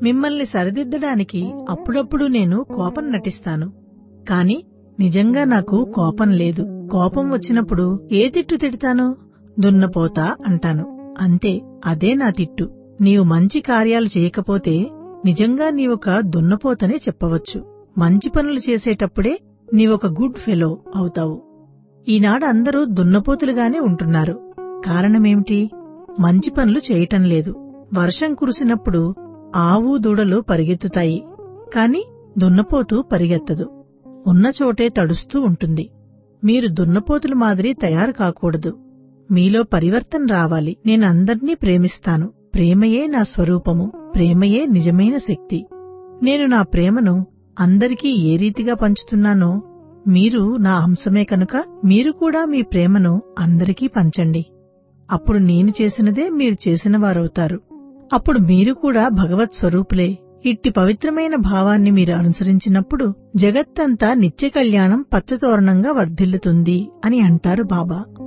మిమ్మల్ని సరిదిద్దడానికి అప్పుడప్పుడు నేను కోపం నటిస్తాను కాని నిజంగా నాకు కోపం లేదు కోపం వచ్చినప్పుడు ఏ తిట్టు తిడతాను దున్నపోతా అంటాను అంతే అదే నా తిట్టు నీవు మంచి కార్యాలు చేయకపోతే నిజంగా నీవొక దున్నపోతనే చెప్పవచ్చు మంచి పనులు చేసేటప్పుడే నీవొక గుడ్ ఫెలో అవుతావు ఈనాడు అందరూ దున్నపోతులుగానే ఉంటున్నారు కారణమేమిటి మంచి పనులు చేయటం లేదు వర్షం కురిసినప్పుడు ఆవు దూడలు పరిగెత్తుతాయి కాని దున్నపోతు పరిగెత్తదు ఉన్న చోటే తడుస్తూ ఉంటుంది మీరు దున్నపోతుల మాదిరి తయారు కాకూడదు మీలో పరివర్తన రావాలి నేను అందర్నీ ప్రేమిస్తాను ప్రేమయే నా స్వరూపము ప్రేమయే నిజమైన శక్తి నేను నా ప్రేమను అందరికీ ఏ రీతిగా పంచుతున్నానో మీరు నా అంశమే కనుక మీరు కూడా మీ ప్రేమను అందరికీ పంచండి అప్పుడు నేను చేసినదే మీరు చేసిన వారవుతారు అప్పుడు మీరు కూడా భగవత్ స్వరూపులే ఇట్టి పవిత్రమైన భావాన్ని మీరు అనుసరించినప్పుడు జగత్తంతా నిత్య కళ్యాణం పచ్చతోరణంగా వర్ధిల్లుతుంది అని అంటారు బాబా